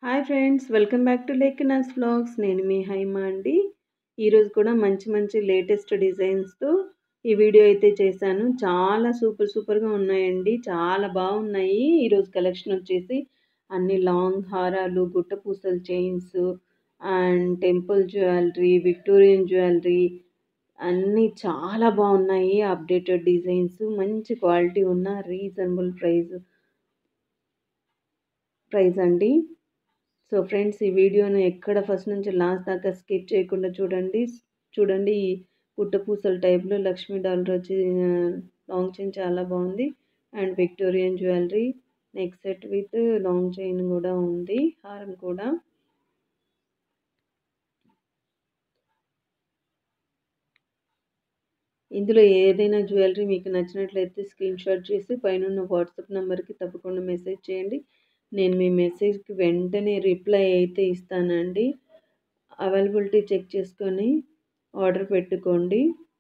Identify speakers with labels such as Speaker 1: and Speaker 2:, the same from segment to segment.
Speaker 1: hi friends welcome back to Lekhana's vlogs నేను మీ హైమా అండి ఈరోజు కూడా మంచి మంచి లేటెస్ట్ డిజైన్స్తో ఈ వీడియో అయితే చేశాను చాలా సూపర్ సూపర్గా ఉన్నాయండి చాలా బాగున్నాయి ఈరోజు కలెక్షన్ వచ్చేసి అన్ని లాంగ్ హారాలు గుట్ట పూసలు chains and temple jewellery Victorian jewellery అన్నీ చాలా బాగున్నాయి అప్డేటెడ్ డిజైన్స్ మంచి క్వాలిటీ ఉన్న రీజనబుల్ ప్రైస్ ప్రైస్ అండి సో ఫ్రెండ్స్ ఈ వీడియోను ఎక్కడ ఫస్ట్ నుంచి లాస్ట్ దాకా స్కిప్ చేయకుండా చూడండి చూడండి ఈ పుట్టపూసల టైప్లో లక్ష్మీ డాలర్ వచ్చి లాంగ్ చైన్ చాలా బాగుంది and Victorian jewellery neck set with long chain కూడా ఉంది హారం కూడా ఇందులో ఏదైనా జ్యువెలరీ మీకు నచ్చినట్లయితే స్క్రీన్ షాట్ చేసి పైన వాట్సాప్ నెంబర్కి తప్పకుండా మెసేజ్ చేయండి నేను మీ మెసేజ్కి వెంటనే రిప్లై అయితే ఇస్తానండి అవైలబిలిటీ చెక్ చేసుకొని ఆర్డర్ పెట్టుకోండి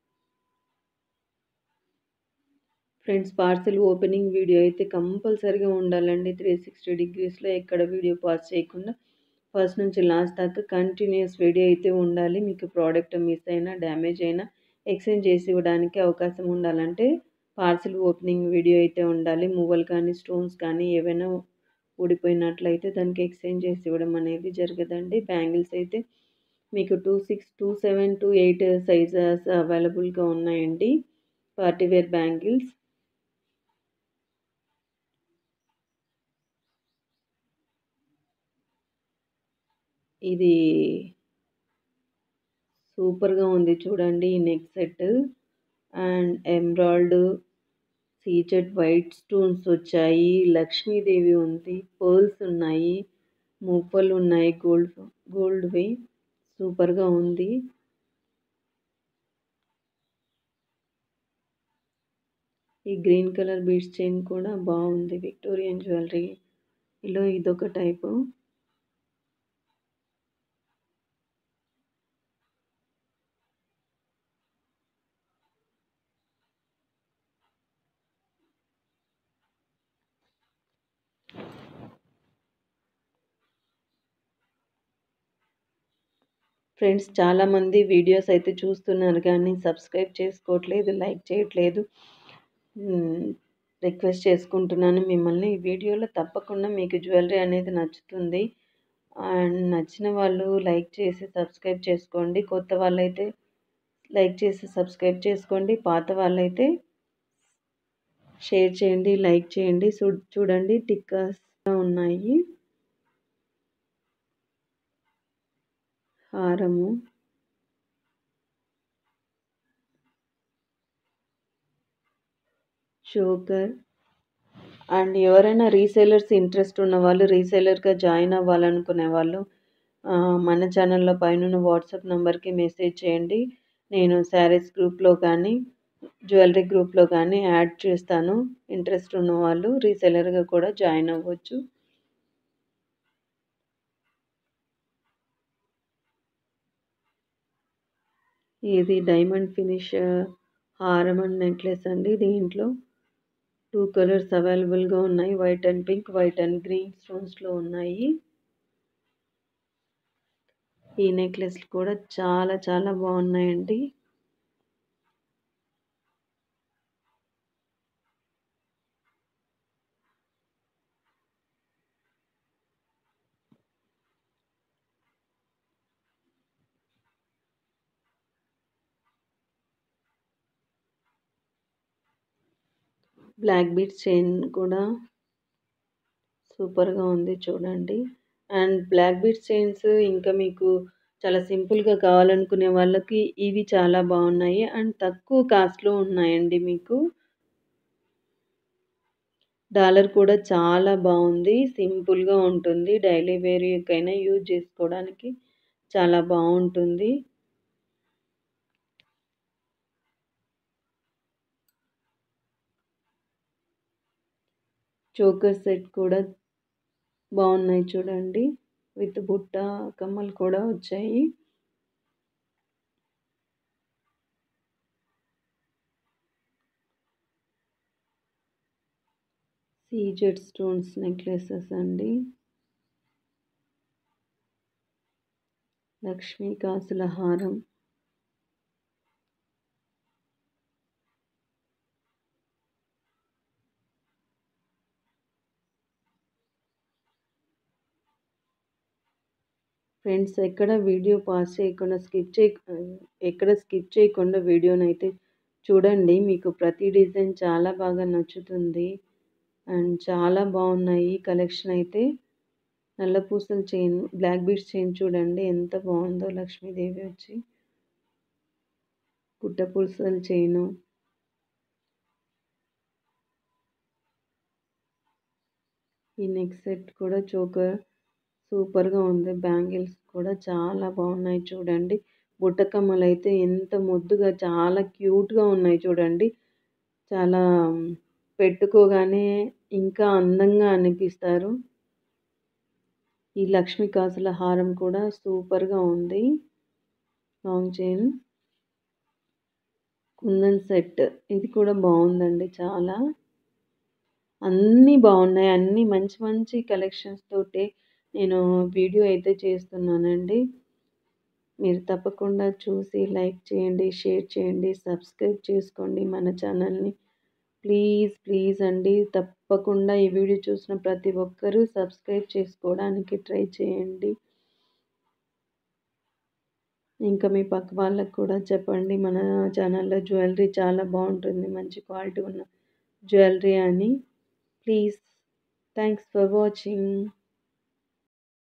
Speaker 1: ఫ్రెండ్స్ పార్సిల్ ఓపెనింగ్ వీడియో అయితే కంపల్సరీగా ఉండాలండి త్రీ సిక్స్టీ డిగ్రీస్లో ఎక్కడ వీడియో పాస్ చేయకుండా ఫస్ట్ నుంచి లాస్ట్ దాకా కంటిన్యూస్ వీడియో అయితే ఉండాలి మీకు ప్రోడక్ట్ మిస్ అయినా డ్యామేజ్ అయినా ఎక్స్చేంజ్ చేసి ఇవ్వడానికి అవకాశం ఉండాలంటే పార్సిల్ ఓపెనింగ్ వీడియో అయితే ఉండాలి మువ్వలు కానీ స్టోన్స్ కానీ ఏవైనా ఊడిపోయినట్లయితే దానికి ఎక్స్చేంజ్ చేసి ఇవ్వడం అనేది జరగదండి బ్యాంగిల్స్ అయితే మీకు two six two seven two eight sizes అవైలబుల్గా ఉన్నాయండి పార్టీవేర్ బ్యాంగిల్స్ ఇది సూపర్గా ఉంది చూడండి ఈ neck set and emerald CZ white stones వచ్చాయి లక్ష్మీదేవి ఉంది పర్ల్స్ ఉన్నాయి మువ్వలు ఉన్నాయి గోల్డ్ గోల్డ్వి సూపర్గా ఉంది ఈ గ్రీన్ కలర్ బీడ్స్ చైన్ కూడా బాగుంది విక్టోరియన్ జ్యువెలరీ ఇలా ఇదొక టైపు ఫ్రెండ్స్ చాలామంది వీడియోస్ అయితే చూస్తున్నారు కానీ సబ్స్క్రైబ్ చేసుకోవట్లేదు లైక్ చేయట్లేదు రిక్వెస్ట్ చేసుకుంటున్నాను మిమ్మల్ని ఈ వీడియోలో తప్పకుండా మీకు జ్యువెలరీ అనేది నచ్చుతుంది అండ్ నచ్చిన వాళ్ళు లైక్ చేసి సబ్స్క్రైబ్ చేసుకోండి కొత్త వాళ్ళైతే లైక్ చేసి సబ్స్క్రైబ్ చేసుకోండి పాత వాళ్ళైతే షేర్ చేయండి లైక్ చేయండి చూడండి టిక్కాస్ ఉన్నాయి హారము చోకర్ అండ్ ఎవరైనా రీసేలర్స్ ఇంట్రెస్ట్ ఉన్న వాళ్ళు రీసేలర్గా జాయిన్ అవ్వాలనుకునే వాళ్ళు మన ఛానల్లో పైన వాట్సాప్ నెంబర్కి మెసేజ్ చేయండి నేను శారీస్ గ్రూప్లో కానీ జ్యువెలరీ గ్రూప్లో కానీ యాడ్ చేస్తాను ఇంట్రెస్ట్ ఉన్న వాళ్ళు రీసేలర్గా కూడా జాయిన్ అవ్వచ్చు ఇది డైమండ్ ఫినిష్ హారం అండ్ నెక్లెస్ అండి దీంట్లో టూ కలర్స్ అవైలబుల్గా ఉన్నాయి white and pink white and green స్టోన్స్లో ఉన్నాయి ఈ నెక్లెస్లు కూడా చాలా చాలా బాగున్నాయండి బ్లాక్ బీట్స్ చైన్ కూడా సూపర్గా ఉంది చూడండి అండ్ బ్లాక్ బీట్స్ చైన్స్ ఇంకా మీకు చాలా సింపుల్గా కావాలనుకునే వాళ్ళకి ఇవి చాలా బాగున్నాయి అండ్ తక్కువ కాస్ట్లో ఉన్నాయండి మీకు డాలర్ కూడా చాలా బాగుంది సింపుల్గా ఉంటుంది డైలీ వేర్కైనా యూజ్ చేసుకోవడానికి చాలా బాగుంటుంది చోకర్ సెట్ కూడా బాగున్నాయి చూడండి విత్ బుట్ట కమ్మలు కూడా వచ్చాయి సీజెడ్ స్టోన్స్ నెక్లెసెస్ అండి లక్ష్మీ కాసుల హారం ఫ్రెండ్స్ ఎక్కడ వీడియో పాస్ చేయకుండా స్కిప్ చేయ ఎక్కడ స్కిప్ చేయకుండా వీడియోనైతే చూడండి మీకు ప్రతి డిజైన్ చాలా బాగా నచ్చుతుంది అండ్ చాలా బాగున్నాయి కలెక్షన్ అయితే నల్ల పూసల చైన్ బ్లాక్ బీడ్స్ చైన్ చూడండి ఎంత బాగుందో లక్ష్మీదేవి వచ్చి గుట్ట పూసల చైను ఈ నెక్ సెట్ కూడా చోకర్ సూపర్గా ఉంది బ్యాంగిల్స్ కూడా చాలా బాగున్నాయి చూడండి బుట్టకమ్మలు అయితే ఎంత ముద్దుగా చాలా క్యూట్గా ఉన్నాయి చూడండి చాలా పెట్టుకోగానే ఇంకా అందంగా అనిపిస్తారు ఈ లక్ష్మీ కాసుల హారం కూడా సూపర్గా ఉంది లాంగ్ చైన్ కుందన్ సెట్ ఇది కూడా బాగుందండి చాలా అన్నీ బాగున్నాయి అన్నీ మంచి మంచి కలెక్షన్స్ తోటి నేను వీడియో అయితే చేస్తున్నానండి మీరు తప్పకుండా చూసి లైక్ చేయండి షేర్ చేయండి సబ్స్క్రైబ్ చేసుకోండి మన ఛానల్ని ప్లీజ్ ప్లీజ్ అండి తప్పకుండా ఈ వీడియో చూసిన ప్రతి ఒక్కరూ సబ్స్క్రైబ్ చేసుకోవడానికి ట్రై చేయండి ఇంకా మీ పక్క వాళ్ళకు కూడా చెప్పండి మన ఛానల్లో జ్యువెలరీ చాలా బాగుంటుంది మంచి క్వాలిటీ ఉన్న జ్యువెలరీ అని ప్లీజ్ థ్యాంక్స్ ఫర్ వాచింగ్